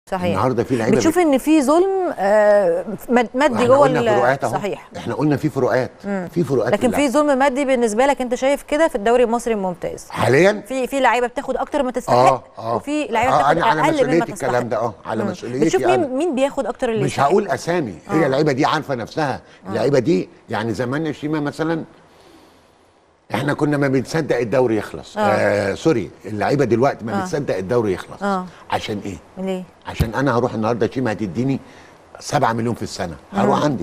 صحيح النهارده في لعيبه بتشوف ان في ظلم آه، مد- مادي احنا جوه قلنا ال- فروقات اهو صحيح احنا قلنا في فروقات في فروقات لكن اللعب. في ظلم مادي بالنسبه لك انت شايف كده في الدوري المصري الممتاز حاليا في في لعيبه بتاخد اكتر ما تستحق اه اه وفي لعيبه آه بتاخد انا على اقل مما مسؤوليتي تستحق الكلام ده اه على مم. مسؤوليتي بتشوف أنا. مين مين بياخد اكتر اللي مش يستحق؟ هقول اسامي هي اللعيبه دي عارفه نفسها اللعيبه دي يعني زمان الشيما مثلا احنا كنا ما بنصدق الدوري يخلص آه. آه سوري اللعيبه دلوقتي ما آه. بتصدق الدوري يخلص آه. عشان ايه ليه عشان انا هروح النهارده شيما هتديني 7 مليون في السنه هروح عندك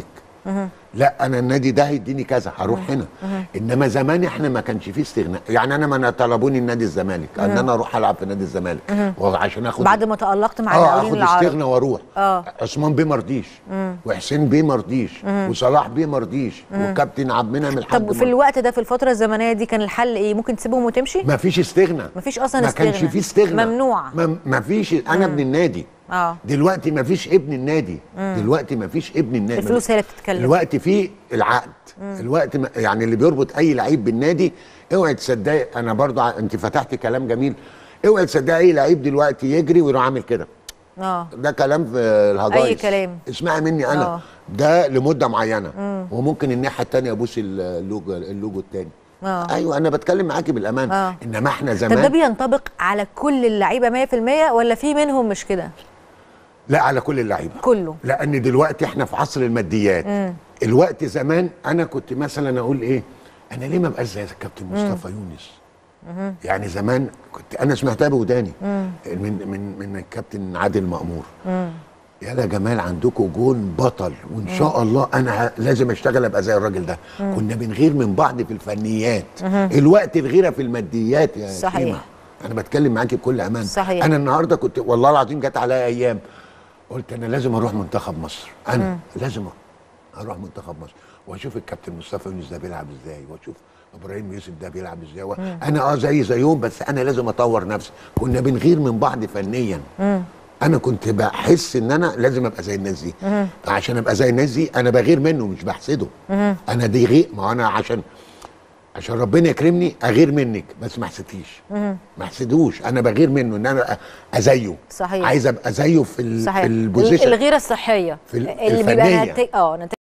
لا انا النادي ده هيديني كذا هروح هنا انما زمان احنا ما كانش فيه استغناء يعني انا ما أنا طلبوني النادي الزمالك ان انا اروح العب في نادي الزمالك وعشان اخد بعد ما تالقت مع اه المقاولين اخد العرب استغنى واروح آه. عثمان بيه مرضيش وحسين بيه مرضيش وصلاح بيه مرضيش وكابتن عبد المنعم الحاج طب في الوقت ده في الفتره الزمنيه دي كان الحل ايه ممكن تسيبهم وتمشي ما فيش استغنى ما فيش أصلاً ما كانش استغنى. فيه استغنى ممنوع. ما, ما فيش انا ابن النادي اه دلوقتي ما فيش ابن النادي دلوقتي ما فيش ابن النادي الفلوس هي اللي بتتكلم. دلوقتي في العقد الوقت ما يعني اللي بيربط اي لعيب بالنادي اوعي تصدقي انا برضو ع- انت فتحتي كلام جميل اوعي تصدقي اي لعيب دلوقتي يجري ويروح عامل كده اه ده كلام في الهجايز أي كلام. اسمعي مني انا آه. ده لمده معينه وممكن الناحيه الثانيه ابوس اللوجو اللوجو الثاني آه. ايوه انا بتكلم معاكي بالامان آه. انما احنا طب ده زمان بينطبق على كل اللعيبه 100% ولا في منهم مش كده لا على كل اللعيبه كله لان دلوقتي احنا في عصر الماديات الوقت زمان انا كنت مثلا اقول ايه انا ليه ما بقاش زي الكابتن مصطفى يونس يعني زمان كنت انا سمعتها بوداني من من من الكابتن عادل مأمور يا جمال عندكم جون بطل وان شاء الله انا ه- لازم اشتغل ابقى زي الراجل ده كنا بنغير من بعض في الفنيات الوقت الغيره في الماديات يا صحيح. شيماء. انا بتكلم معاكي بكل امان صحيح. انا النهارده كنت والله العظيم جت عليا ايام قلت انا لازم اروح منتخب مصر انا لازم اروح منتخب مصر واشوف الكابتن مصطفى يونس ده بيلعب ازاي واشوف ابراهيم يوسف ده بيلعب ازاي و... انا اه زي زيهم بس انا لازم اطور نفسي كنا بنغير من بعض فنيا انا كنت بحس ان انا لازم ابقى زي الناس دي عشان ابقى زي الناس دي انا بغير منه مش بحسده انا دي غير ما انا عشان عشان ربنا يكرمني اغير منك بس ما احسدتيش ما احسدوش انا بغير منه ان انا أ- ازيه صحيح. عايز ابقى زيه في ال... صحيح في البوزيشن الغيره الصحيه في ال- اللي بيبقى الفنية. نتيجة اه